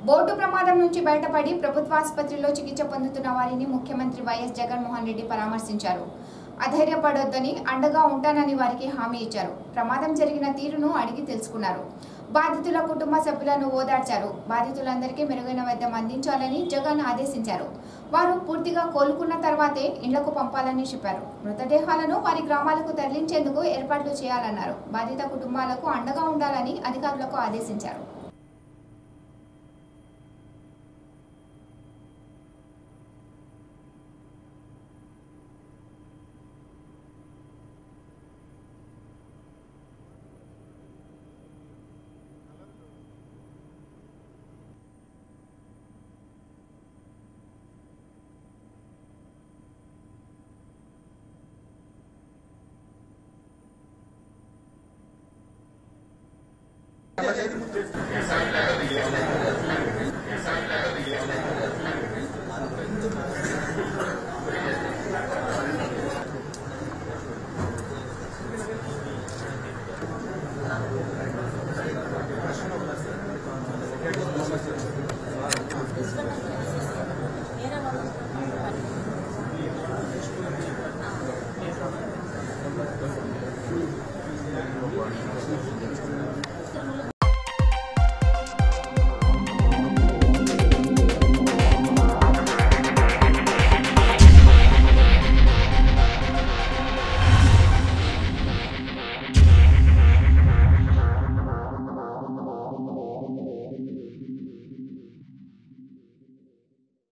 boat ప్రమాదం నుంచి బయటపడి ప్రభుత్వ ఆసుపత్రిలో చికిత్స పొందుతున్న వారిని ముఖ్యమంత్రి వైఎస్ జగన్మోహన్ రెడ్డి పరామర్శించారు అధైర్యపడొద్దని అండగా ఉంటానని వారికి హామీ ఇచ్చారు ప్రమాదం జరిగిన తీరును అడిగి తెలుసుకున్నారు బాధితుల కుటుంబ సభ్యులను ఓదార్చారు బాధితులందరికీ మెరుగైన వైద్యం అందించాలని జగన్ ఆదేశించారు వారు పూర్తిగా కోలుకున్న తర్వాతే ఇళ్లకు పంపాలని చెప్పారు మృతదేహాలను వారి గ్రామాలకు తరలించేందుకు ఏర్పాట్లు చేయాలన్నారు బాధిత కుటుంబాలకు అండగా ఉండాలని అధికారులకు ఆదేశించారు Thank